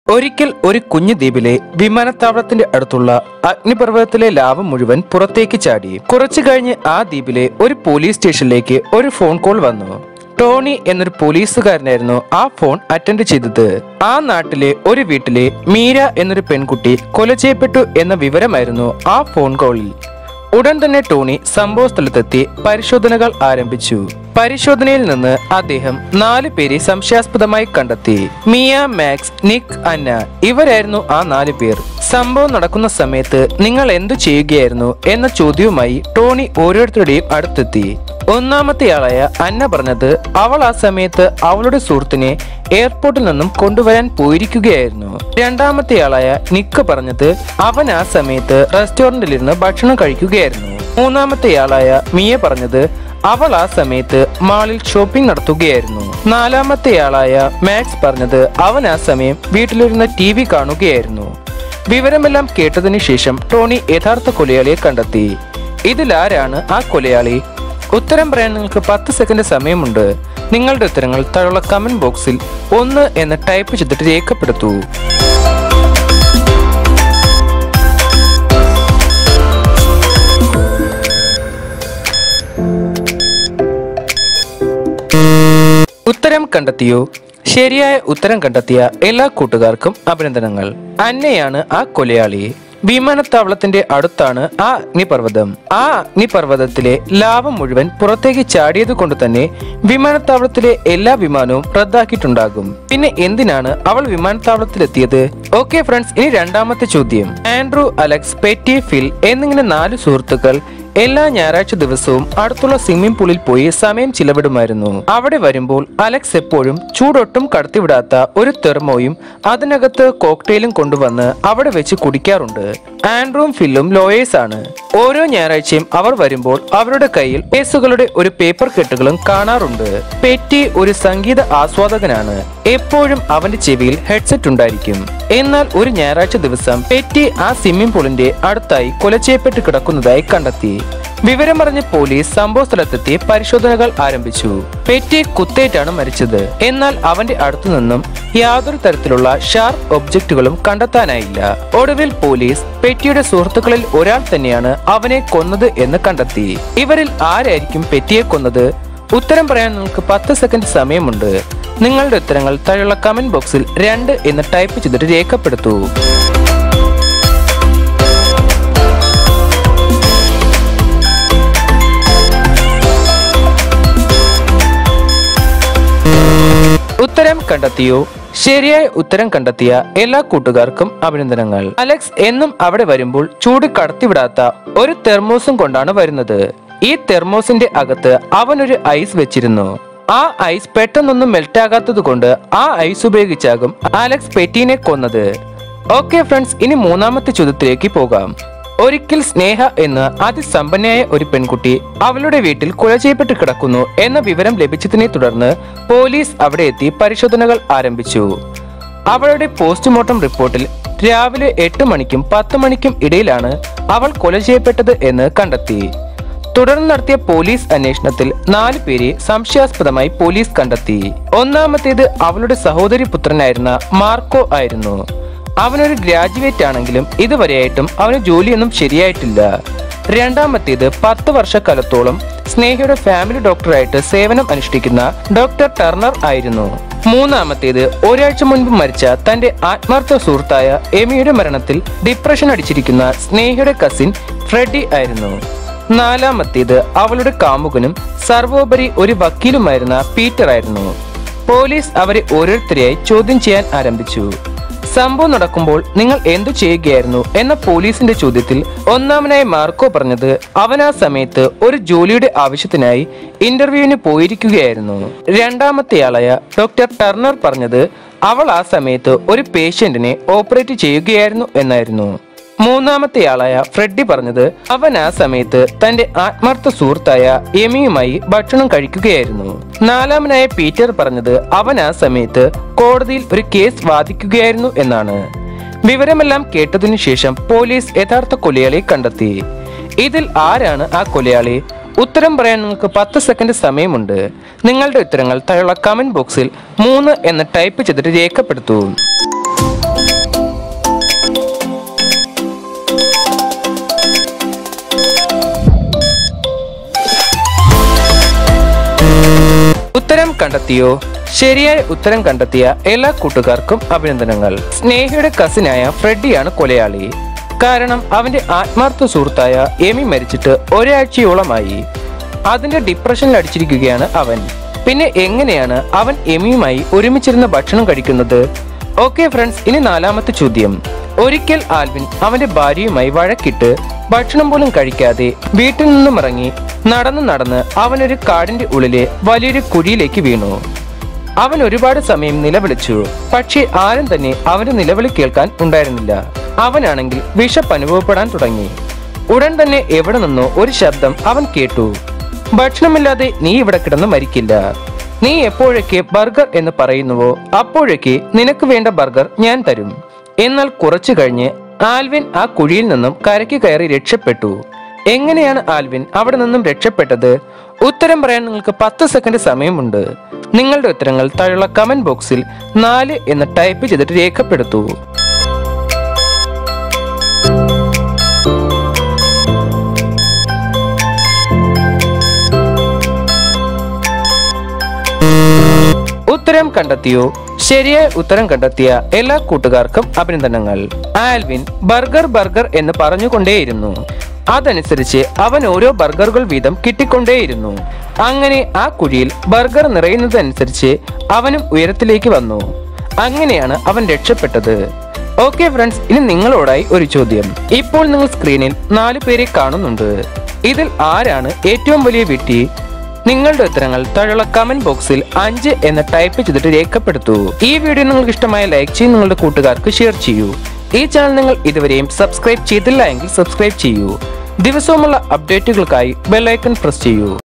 ഒരിക്കൽ ഒരു കുഞ്ഞു ദ്വീപിലെ വിമാനത്താവളത്തിന്റെ അടുത്തുള്ള അഗ്നിപർവ്വതത്തിലെ ലാവ മുഴുവൻ പുറത്തേക്ക് ചാടി കുറച്ചു കഴിഞ്ഞ് ആ ദ്വീപിലെ ഒരു പോലീസ് സ്റ്റേഷനിലേക്ക് ഒരു ഫോൺ കോൾ വന്നു ടോണി എന്നൊരു പോലീസുകാരനായിരുന്നു ആ ഫോൺ അറ്റൻഡ് ചെയ്തത് ആ നാട്ടിലെ ഒരു വീട്ടിലെ മീര എന്നൊരു പെൺകുട്ടി കൊല ചെയ്യപ്പെട്ടു എന്ന വിവരമായിരുന്നു ആ ഫോൺ കോളിൽ ഉടൻ തന്നെ ടോണി സംഭവ സ്ഥലത്തെത്തി പരിശോധനകൾ ആരംഭിച്ചു പരിശോധനയിൽ നിന്ന് അദ്ദേഹം നാല് പേരെ സംശയാസ്പദമായി കണ്ടെത്തി മിയ മാക്സ് നിക് അന്ന ഇവരായിരുന്നു ആ നാല് പേർ സംഭവം നടക്കുന്ന സമയത്ത് നിങ്ങൾ എന്തു ചെയ്യുകയായിരുന്നു എന്ന ചോദ്യവുമായി ടോണി ഓരോരുത്തരുടെയും അടുത്തെത്തി ഒന്നാമത്തെയാളായ അന്ന പറഞ്ഞത് അവൾ ആ സമയത്ത് അവളുടെ സുഹൃത്തിനെ എയർപോർട്ടിൽ നിന്നും കൊണ്ടുവരാൻ പോയിരിക്കുകയായിരുന്നു രണ്ടാമത്തെയാളായ നിക്ക് പറഞ്ഞത് അവൻ ആ സമയത്ത് റെസ്റ്റോറന്റിൽ ഇരുന്ന് ഭക്ഷണം കഴിക്കുകയായിരുന്നു മൂന്നാമത്തെയാളായ മിയ പറഞ്ഞത് അവൾ ആ സമയത്ത് മാളിൽ ഷോപ്പിംഗ് നടത്തുകയായിരുന്നു നാലാമത്തെയാളായ മാക്സ് പറഞ്ഞത് അവൻ ആ സമയം വീട്ടിലിരുന്ന് ടി വി കാണുകയായിരുന്നു വിവരമെല്ലാം കേട്ടതിനു ശേഷം ടോണി യഥാർത്ഥ കൊലയാളിയെ കണ്ടെത്തി ഇതിലാരാണ് ആ കൊലയാളി ഉത്തരം പറയാൻ നിങ്ങൾക്ക് പത്ത് സെക്കൻഡ് സമയമുണ്ട് നിങ്ങളുടെ ഉത്തരങ്ങൾ താഴെയുള്ള കമന്റ് ബോക്സിൽ ഒന്ന് എന്ന് ടൈപ്പ് ചെയ്തിട്ട് രേഖപ്പെടുത്തൂ ഉത്തരം കണ്ടെത്തിയോ ശരിയായ ഉത്തരം കണ്ടെത്തിയ എല്ലാ കൂട്ടുകാർക്കും അഭിനന്ദനങ്ങൾ അന്നയാണ് ആ കൊലയാളി വിമാനത്താവളത്തിന്റെ അടുത്താണ് ആ അഗ്നിപർവ്വതം ആ അഗ്നിപർവ്വതത്തിലെ ലാവം മുഴുവൻ പുറത്തേക്ക് ചാടിയത് കൊണ്ട് തന്നെ വിമാനത്താവളത്തിലെ എല്ലാ വിമാനവും റദ്ദാക്കിയിട്ടുണ്ടാകും പിന്നെ എന്തിനാണ് അവൾ വിമാനത്താവളത്തിലെത്തിയത് ഓക്കെ ഫ്രണ്ട്സ് ഇനി രണ്ടാമത്തെ ചോദ്യം ആൻഡ്രൂ അലക്സ് പെറ്റി ഫിൽ എന്നിങ്ങനെ നാല് സുഹൃത്തുക്കൾ എല്ലാ ഞായറാഴ്ച ദിവസവും അടുത്തുള്ള സ്വിമ്മിംഗ് പൂളിൽ പോയി സമയം ചിലവിടുമായിരുന്നു അവിടെ വരുമ്പോൾ അലക്സ് എപ്പോഴും ചൂടൊട്ടും കടത്തിവിടാത്ത ഒരു തെർമോയും അതിനകത്ത് കോക്ടെയിലും കൊണ്ടുവന്ന് അവിടെ വെച്ച് കുടിക്കാറുണ്ട് ആൻഡ്രൂം ഫില്ലും ലോയേഴ്സ് ആണ് ഓരോ ഞായറാഴ്ചയും അവർ വരുമ്പോൾ അവരുടെ കയ്യിൽ കേസുകളുടെ ഒരു പേപ്പർ കെട്ടുകളും കാണാറുണ്ട് പെറ്റി ഒരു സംഗീത ആസ്വാദകനാണ് എപ്പോഴും അവന്റെ ചെവിയിൽ ഹെഡ്സെറ്റ് ഉണ്ടായിരിക്കും എന്നാൽ ഒരു ഞായറാഴ്ച ദിവസം പെറ്റി ആ സ്വിമ്മിംഗ് പൂളിന്റെ അടുത്തായി കൊല ചെയ്യപ്പെട്ട് കിടക്കുന്നതായി കണ്ടെത്തി വിവരമറിഞ്ഞ പോലീസ് സംഭവ സ്ഥലത്തെത്തി പരിശോധനകൾ ആരംഭിച്ചു പെറ്റി കുത്തേറ്റാണ് മരിച്ചത് എന്നാൽ അവന്റെ അടുത്തു നിന്നും യാതൊരു തരത്തിലുള്ള ഷാർപ്പ് ഒബ്ജക്റ്റുകളും കണ്ടെത്താനായില്ല ഒടുവിൽ പോലീസ് പെറ്റിയുടെ സുഹൃത്തുക്കളിൽ ഒരാൾ തന്നെയാണ് അവനെ കൊന്നത് എന്ന് കണ്ടെത്തി ഇവരിൽ ആരായിരിക്കും പെറ്റിയെ കൊന്നത് ഉത്തരം പറയാൻ നിങ്ങൾക്ക് പത്ത് സെക്കൻഡ് സമയമുണ്ട് നിങ്ങളുടെ ഉത്തരങ്ങൾ താഴെയുള്ള കമന്റ് ബോക്സിൽ രണ്ട് എന്ന് ടൈപ്പ് ചെയ്തിട്ട് രേഖപ്പെടുത്തൂ ഉത്തരം കണ്ടെത്തിയോ ശരിയായ ഉത്തരം കണ്ടെത്തിയ എല്ലാ കൂട്ടുകാർക്കും അഭിനന്ദനങ്ങൾ അലക്സ് എന്നും അവിടെ വരുമ്പോൾ ചൂട് കടത്തിവിടാത്ത ഒരു തെർമോസും കൊണ്ടാണ് വരുന്നത് ഈ തെർമോസിന്റെ അകത്ത് അവനൊരു ഐസ് വെച്ചിരുന്നു ആ ഐസ് പെട്ടെന്നൊന്നും മെൽറ്റ് ആകാത്തത് കൊണ്ട് ആ ഐസ് ഉപയോഗിച്ചാകും അലക്സ് പെറ്റീനെ കൊന്നത് ഓക്കെ ഫ്രണ്ട്സ് ഇനി മൂന്നാമത്തെ ചോദ്യത്തിലേക്ക് പോകാം ഒരിക്കൽ സ്നേഹ എന്ന അതിസമ്പന്നയായ ഒരു പെൺകുട്ടി അവളുടെ വീട്ടിൽ കൊല ചെയ്യപ്പെട്ട് കിടക്കുന്നു എന്ന വിവരം ലഭിച്ചതിനെ തുടർന്ന് പോലീസ് അവിടെ എത്തി പരിശോധനകൾ ആരംഭിച്ചു അവളുടെ പോസ്റ്റ്മോർട്ടം റിപ്പോർട്ടിൽ രാവിലെ എട്ട് മണിക്കും പത്ത് മണിക്കും ഇടയിലാണ് അവൾ കൊല ചെയ്യപ്പെട്ടത് എന്ന് കണ്ടെത്തി തുടർന്ന് നടത്തിയ പോലീസ് അന്വേഷണത്തിൽ നാല് പേരെ സംശയാസ്പദമായി പോലീസ് കണ്ടെത്തി ഒന്നാമത്തേത് അവളുടെ സഹോദരി പുത്രനായിരുന്ന മാർക്കോ ആയിരുന്നു അവനൊരു ഗ്രാജുവേറ്റ് ആണെങ്കിലും ഇതുവരെയായിട്ടും അവന് ജോലിയൊന്നും ശരിയായിട്ടില്ല രണ്ടാമത്തേത് പത്ത് വർഷക്കാലത്തോളം സ്നേഹയുടെ ഫാമിലി ഡോക്ടറായിട്ട് സേവനം അനുഷ്ഠിക്കുന്ന ഡോക്ടർ ടർണർ ആയിരുന്നു മൂന്നാമത്തേത് ഒരാഴ്ച മുൻപ് മരിച്ച തന്റെ ആത്മാർത്ഥ സുഹൃത്തായ എമിയുടെ മരണത്തിൽ ഡിപ്രഷൻ അടിച്ചിരിക്കുന്ന സ്നേഹയുടെ കസിൻ ഫ്രെഡി ആയിരുന്നു നാലാമത്തേത് അവളുടെ കാമുകനും സർവോപരി ഒരു വക്കീലുമായിരുന്ന പീറ്റർ ആയിരുന്നു പോലീസ് അവരെ ഓരോരുത്തരെയായി ചോദ്യം ചെയ്യാൻ ആരംഭിച്ചു സംഭവം നടക്കുമ്പോൾ നിങ്ങൾ എന്തു ചെയ്യുകയായിരുന്നു എന്ന പോലീസിന്റെ ചോദ്യത്തിൽ ഒന്നാമനായി മാർക്കോ പറഞ്ഞത് അവൻ ആ സമയത്ത് ഒരു ജോലിയുടെ ആവശ്യത്തിനായി ഇന്റർവ്യൂവിന് പോയിരിക്കുകയായിരുന്നു രണ്ടാമത്തെയാളായ ഡോക്ടർ ടർണർ പറഞ്ഞത് അവൾ ആ സമയത്ത് ഒരു പേഷ്യന്റിനെ ഓപ്പറേറ്റ് ചെയ്യുകയായിരുന്നു എന്നായിരുന്നു മൂന്നാമത്തെയാളായ ഫ്രെഡി പറഞ്ഞത് അവൻ ആ സമയത്ത് തന്റെ ആത്മാർത്ഥ സുഹൃത്തായ എമിയുമായി ഭക്ഷണം കഴിക്കുകയായിരുന്നു നാലാമനായ പീറ്റർ പറഞ്ഞത് അവൻ ആ സമയത്ത് കോടതിയിൽ ഒരു കേസ് വാദിക്കുകയായിരുന്നു എന്നാണ് വിവരമെല്ലാം കേട്ടതിനു ശേഷം പോലീസ് യഥാർത്ഥ കൊലയാളിയെ കണ്ടെത്തി ഇതിൽ ആരാണ് ആ കൊലയാളി ഉത്തരം പറയാൻ നിങ്ങൾക്ക് പത്ത് സെക്കൻഡ് സമയമുണ്ട് നിങ്ങളുടെ ഉത്തരങ്ങൾ താഴെയുള്ള കമന്റ് ബോക്സിൽ മൂന്ന് എന്ന് ടൈപ്പ് ചെയ്തിട്ട് രേഖപ്പെടുത്തൂ കണ്ടെത്തിയോ ശരിയായ ഉത്തരം കണ്ടെത്തിയ എല്ലാ കൂട്ടുകാർക്കും അഭിനന്ദനങ്ങൾ സ്നേഹയുടെ കസിനായ ഫ്രെഡിയാണ് കൊലയാളി കാരണം അവന്റെ ആത്മാർത്ഥ സുഹൃത്തായ എമി മരിച്ചിട്ട് ഒരാഴ്ചയോളമായി അതിന്റെ ഡിപ്രഷനിൽ അടിച്ചിരിക്കുകയാണ് അവൻ പിന്നെ എങ്ങനെയാണ് അവൻ എമിയുമായി ഒരുമിച്ചിരുന്ന് ഭക്ഷണം കഴിക്കുന്നത് ഓക്കെ ഫ്രണ്ട്സ് ഇനി നാലാമത്തെ ചോദ്യം ഒരിക്കൽ ആൽവിൻ അവന്റെ ഭാര്യയുമായി വഴക്കിട്ട് ഭക്ഷണം പോലും കഴിക്കാതെ വീട്ടിൽ നിന്നും ഇറങ്ങി നടന്ന് നടന്ന് അവനൊരു കാടിന്റെ ഉള്ളിലെ വലിയൊരു കുഴിയിലേക്ക് വീണു അവൻ ഒരുപാട് സമയം നിലവിളിച്ചു പക്ഷേ ആരും തന്നെ അവന്റെ നിലവിളി കേൾക്കാൻ ഉണ്ടായിരുന്നില്ല അവനാണെങ്കിൽ വിശപ്പ് അനുഭവപ്പെടാൻ തുടങ്ങി ഉടൻ തന്നെ എവിടെ നിന്നോ ഒരു ശബ്ദം അവൻ കേട്ടു ഭക്ഷണമില്ലാതെ നീ ഇവിടെ കിടന്ന് മരിക്കില്ല നീ എപ്പോഴൊക്കെ ബർഗർ എന്ന് പറയുന്നുവോ അപ്പോഴൊക്കെ നിനക്ക് വേണ്ട ബർഗർ ഞാൻ തരും എന്നാൽ കുറച്ചു കഴിഞ്ഞ് ആൽവിൻ ആ കുഴിയിൽ നിന്നും കരയ്ക്ക് കയറി രക്ഷപ്പെട്ടു എങ്ങനെയാണ് ആൽവിൻ അവിടെ നിന്നും രക്ഷപ്പെട്ടത് ഉത്തരം പറയാൻ നിങ്ങൾക്ക് പത്ത് സെക്കൻഡ് സമയമുണ്ട് നിങ്ങളുടെ ഉത്തരങ്ങൾ താഴെയുള്ള കമന്റ് ബോക്സിൽ നാല് എന്ന് ടൈപ്പ് ചെയ്തിട്ട് രേഖപ്പെടുത്തൂ ഉത്തരം കണ്ടെത്തിയോ ശരിയായ ഉത്തരം കണ്ടെത്തിയ എല്ലാ കൂട്ടുകാർക്കും അഭിനന്ദനങ്ങൾ ആൽവിൻ ബർഗർ ബർഗർ എന്ന് പറഞ്ഞുകൊണ്ടേയിരുന്നു അതനുസരിച്ച് അവൻ ഓരോ ബർഗറുകൾ വീതം കിട്ടിക്കൊണ്ടേയിരുന്നു അങ്ങനെ ആ കുഴിയിൽ ബർഗർ നിറയുന്നതനുസരിച്ച് അവനും ഉയരത്തിലേക്ക് വന്നു അങ്ങനെയാണ് അവൻ രക്ഷപ്പെട്ടത് ഓക്കെ ഫ്രണ്ട്സ് ഇനി നിങ്ങളോടായി ഒരു ചോദ്യം ഇപ്പോൾ നിങ്ങൾ സ്ക്രീനിൽ നാല് പേരെ കാണുന്നുണ്ട് ഇതിൽ ആരാണ് ഏറ്റവും വലിയ വ്യക്തി നിങ്ങളുടെ ഉത്തരങ്ങൾ താഴെയുള്ള കമന്റ് ബോക്സിൽ അഞ്ച് എന്ന് ടൈപ്പ് ചെയ്തിട്ട് രേഖപ്പെടുത്തൂ ഈ വീഡിയോ നിങ്ങൾക്ക് ഇഷ്ടമായ ലൈക്ക് ചെയ്യും നിങ്ങളുടെ കൂട്ടുകാർക്ക് ഷെയർ ചെയ്യൂ ഈ ചാനൽ നിങ്ങൾ ഇതുവരെയും സബ്സ്ക്രൈബ് ചെയ്തില്ല എങ്കിൽ സബ്സ്ക്രൈബ് ചെയ്യൂ ദിവസവുമുള്ള അപ്ഡേറ്റുകൾക്കായി ബെല്ലൈക്കൺ പ്രസ് ചെയ്യൂ